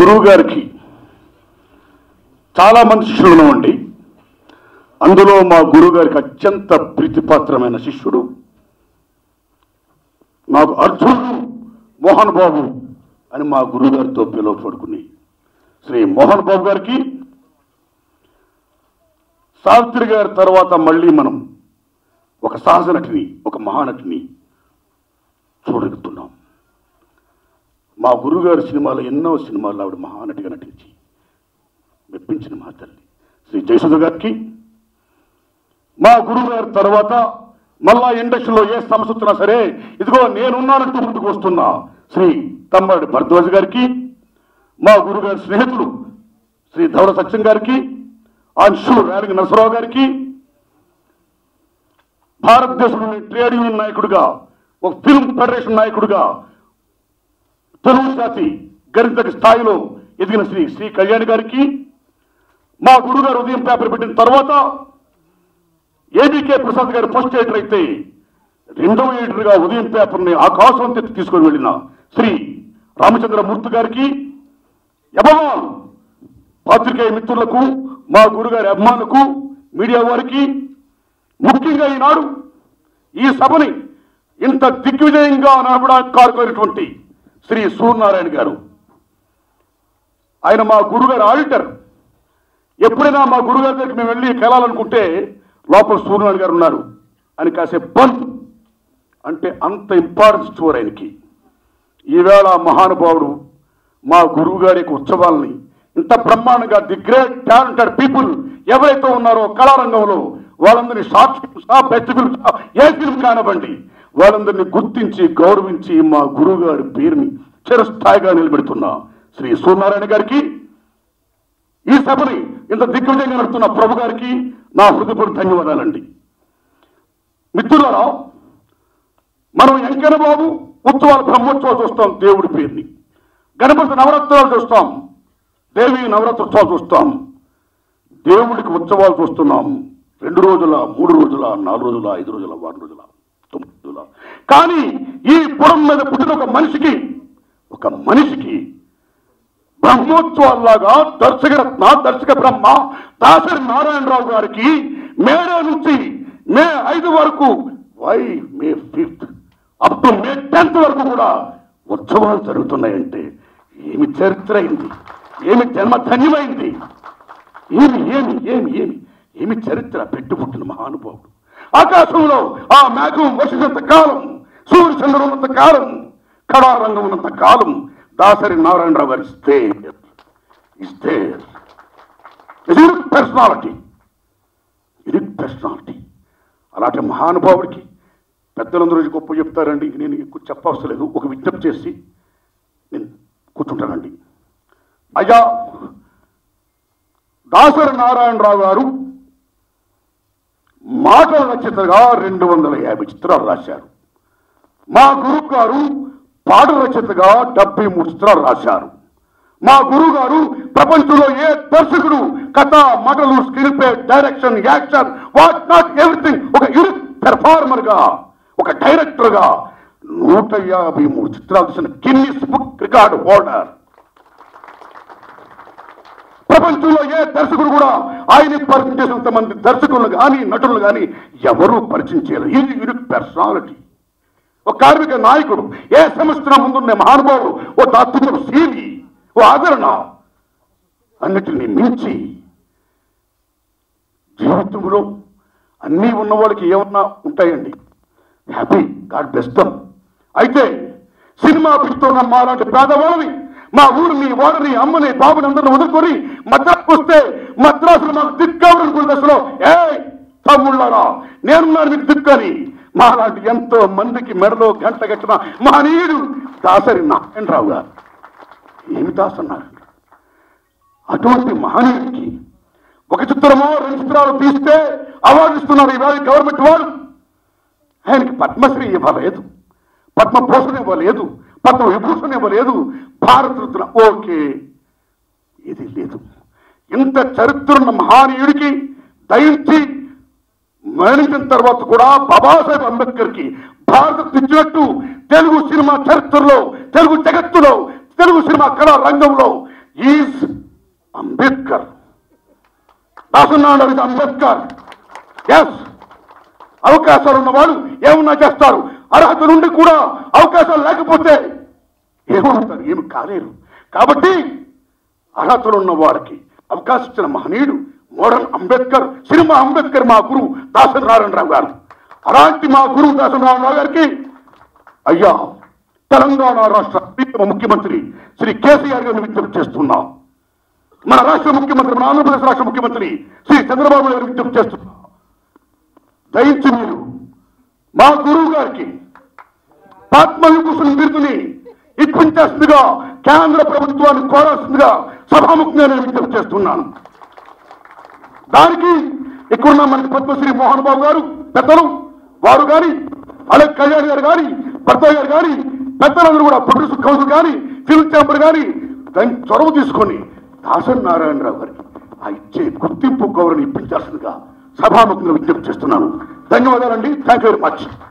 గురువు గారికి చాలా మంది శిష్యులు ఉన్నామండి అందులో మా గురువు గారికి అత్యంత ప్రీతిపాత్రమైన శిష్యుడు నాకు అర్జునుడు మోహన్ బాబు అని మా గురువు గారితో పిలువపడుకుని శ్రీ మోహన్ బాబు గారికి సావిత్రి గారి తర్వాత మళ్ళీ మనం ఒక సహజ నటిని ఒక మహానటిని చూడగలుగుతున్నాం మా గురువుగారి సినిమాలో ఎన్నో సినిమాల్లో ఆవిడ మహానటిగా నటించి మెప్పించిన మా తల్లి శ్రీ జయసుధ గారికి మా గురువు గారి తర్వాత మళ్ళా ఇండస్ట్రీలో ఏ సమస్య వచ్చినా సరే ఇదిగో నేనున్నానంటూ ముందుకు వస్తున్నా శ్రీ తమ్మడి భరద్వాజ్ గారికి మా గురుగారి స్నేహితుడు శ్రీ ధవళ సత్యం గారికి అంశు రేణి నరసరావు గారికి భారతదేశంలోని ట్రేడ్ యూనియన్ నాయకుడిగా ఒక ఫిల్మ్ ఫెడరేషన్ నాయకుడిగా తెలుగు జాతి గరిత స్థాయిలో ఎదిగిన శ్రీ శ్రీ కళ్యాణ్ గారికి మా గురుగారు ఉదయం పేపర్ పెట్టిన తర్వాత ఏబీకే ప్రసాద్ గారు ఫస్ట్ ఎడిటర్ అయితే రెండవ ఎడిటర్గా ఉదయం పేపర్ని ఆకాశం తెచ్చి తీసుకొని వెళ్ళిన శ్రీ రామచంద్రమూర్తి గారికి యభవాన్ పాత్రికేయ మిత్రులకు మా గురుగారి అభిమానులకు మీడియా వారికి ముఖ్యంగా ఈనాడు ఈ సభని ఇంత దిగ్విజయంగా నడపడానికి కారుకోయినటువంటి శ్రీ సూర్యనారాయణ గారు ఆయన మా గురుగారు ఆడిటర్ ఎప్పుడైనా మా గురుగారి దగ్గరికి మేము వెళ్ళి కెళ్ళాలనుకుంటే లోపల సూర్యనారాయణ గారు ఉన్నారు అని కాసేపు బంద్ అంటే అంత ఇంపార్టెన్స్ స్టోర్ ఆయనకి ఈవేళ మహానుభావుడు మా గురువు గారి యొక్క ఉత్సవాల్ని ఇంత బ్రహ్మాండంగా ది గ్రేట్ టాలెంటెడ్ పీపుల్ ఎవరైతే ఉన్నారో కళారంగంలో వాళ్ళందరినీ షార్ట్ ఫిల్మ్ బెస్ట్ ఫిల్మ్ ఏ ఫిల్మ్ కానివ్వండి వాళ్ళందరినీ గుర్తించి గౌరవించి మా గురువు గారి పేరుని చిరస్థాయిగా నిలబెడుతున్న శ్రీ సూర్యనారాయణ గారికి ఈ సభని ఇంత దిగ్విజయంగా నడుతున్న ప్రభు గారికి నా హృదయపూర్వక ధన్యవాదాలండి మిత్రులారా మనం వెంకన్న బాబు ఉత్సవాలు బ్రహ్మోత్సవాలు చూస్తాం దేవుడి పేరుని గణపతి నవరాత్రాలు చూస్తాం దేవి నవరాత్రోత్సవాలు చూస్తాం దేవుడికి ఉత్సవాలు చూస్తున్నాం రెండు రోజుల మూడు రోజుల నాలుగు రోజుల ఐదు రోజుల వారం రోజుల తొమ్మిది రోజుల కానీ ఈ పురం మీద పుట్టిన ఒక మనిషికి ఒక మనిషికి బ్రహ్మోత్సవాల్లాగా దర్శకరత్న దర్శక బ్రహ్మ దాసరి నారాయణరావు గారికి మేడే నుంచి మే ఐదు వరకు వై May fifth up to May tenth వరకు కూడా ఉత్సవాలు జరుగుతున్నాయంటే ఏమి చరిత్ర అయింది ఏమి జన్మ ధన్యమైంది ఏమి ఏమి ఏమి ఏమి ఏమి చరిత్ర పెట్టుబుట్టిన మహానుభావుడు ఆకాశంలో ఆ మేఘం వర్షించినంత కాలం సూర్యచంద్రుడు ఉన్నంత కాలం కళారంగం ఉన్నంత కాలం దాసరి నారాయణరావు గారి ఇస్తే ఇస్తే పర్సనాలిటీ ఇది పర్సనాలిటీ అలాంటి మహానుభావుడికి పెద్దలందరూ రోజు గొప్ప చెప్తారండి నేను ఎక్కువ చెప్పవసరం లేదు ఒక విజ్ఞప్తి చేసి నేను కూర్చుంటానండి అయ్యా దాసరి నారాయణరావు గారు మాటల రచయితగా రెండు వందల యాభై చిత్రాలు రాశారు మా గురువు గారు పాటల రచయితగా డెబ్బై మూడు చిత్రాలు రాశారు మా గురువు గారు ప్రపంచంలో ఏ దర్శకుడు కథ మగలు screen play direction action what not everything ఒక యూనిక్ పెర్ఫార్మర్ గా ఒక డైరెక్టర్ గా నూట యాభై మూడు చిత్రాలు తీసిన గిన్నిస్ బుక్ రికార్డు హోల్డర్ ప్రపంచంలో ఏ దర్శకుడు కూడా ఆయన పరిచయం చేసినంత మంది దర్శకులు కానీ నటులు కానీ ఎవరూ పరిచయం చేయలేదు ఇది యూనిక్ పర్సనాలిటీ ఒక కార్మిక నాయకుడు ఏ సంస్థ ముందున్న మహానుభావుడు ఓ దాత్తుడు శీలి ఓ ఆదరణ అన్నిటిని మించి జీవితంలో అన్నీ ఉన్న వాళ్ళకి ఏమన్నా ఉంటాయండి హ్యాపీ గాడ్ బెస్టం అయితే సినిమా పిస్తున్న మాలాంటి పేదవాళ్ళని మా ఊరిని వారిని అమ్మని బాబుని అందరిని వదులుకొని మద్రాసు వస్తే మద్రాసులో మాకు దిక్కావనుకున్న దశలో ఏ తమ్ముళ్ళారా నేనున్నాను మీకు దిక్కని మాలాంటి ఎంతో మందికి మెడలో గంట కట్టిన మహనీయుడు దాసరి నారాయణరావు గారు ఏమి దాసన్నారు అటువంటి మహనీయుడికి ఒక చిత్రమో రెండు చిత్రాలు తీస్తే అవార్డు ఇస్తున్నారు ఈవేళ గవర్నమెంట్ వారు ఆయనకి పద్మశ్రీ ఇవ్వలేదు పద్మభూషణ్ ఇవ్వలేదు పద్మ విభూషణ్ ఇవ్వలేదు భారతరత్న ఓకే ఇది లేదు ఇంత చరిత్ర ఉన్న మహానీయుడికి దయించి మరణించిన తర్వాత కూడా బాబాసాహెబ్ అంబేద్కర్ కి భారత్ ఇచ్చినట్టు తెలుగు సినిమా చరిత్రలో తెలుగు జగత్తులో తెలుగు సినిమా కళా రంగంలో ఈజ్ అంబేద్కర్ దాసనాడు ఇది అంబేద్కర్ ఎస్ అవకాశాలు ఉన్నవాడు ఏమన్నా చేస్తారు అర్హత నుండి కూడా అవకాశాలు లేకపోతే ఏమవుతారు ఏమి కాలేరు కాబట్టి అర్హతలు ఉన్న వారికి అవకాశం ఇచ్చిన మహనీయుడు మోడర్న్ అంబేద్కర్ సినిమా అంబేద్కర్ మా గురువు దాసరి నారాయణరావు గారు అలాంటి మా గురువు దాసరి నారాయణరావు గారికి అయ్యా తెలంగాణ రాష్ట్ర ప్రీతమ ముఖ్యమంత్రి శ్రీ కేసీఆర్ గారిని విజ్ఞప్తి చేస్తున్నాం మన రాష్ట్ర ముఖ్యమంత్రి మన ఆంధ్రప్రదేశ్ రాష్ట్ర ముఖ్యమంత్రి శ్రీ చంద్రబాబు నాయుడు గారిని విజ్ఞప్తి చేస్తున్నాం దయించి మీరు మా గురువు గారికి పద్మవిభూషణ్ బిరుదుని ఇప్పించేస్తుందిగా కేంద్ర ప్రభుత్వాన్ని కోరాల్సిందిగా సభాముఖంగా నేను విజ్ఞప్తి చేస్తున్నాను దానికి ఇక్కడున్న మనకి పద్మశ్రీ మోహన్ బాబు గారు పెద్దలు వారు గాని అలాగే కళ్యాణ్ గారు గాని భర్తయ్య గారు గాని పెద్దలందరూ కూడా ప్రొడ్యూసర్ కౌన్సిల్ గాని ఫిల్మ్ ఛాంబర్ గాని దాన్ని చొరవ తీసుకొని దాసరి నారాయణరావు గారికి ఆ ఇచ్చే గుర్తింపు గౌరవం ఇప్పించాల్సిందిగా సభాముఖంగా విజ్ఞప్తి చేస్తున్నాను ధన్యవాదాలండి థ్యాంక్ యూ వెరీ మచ్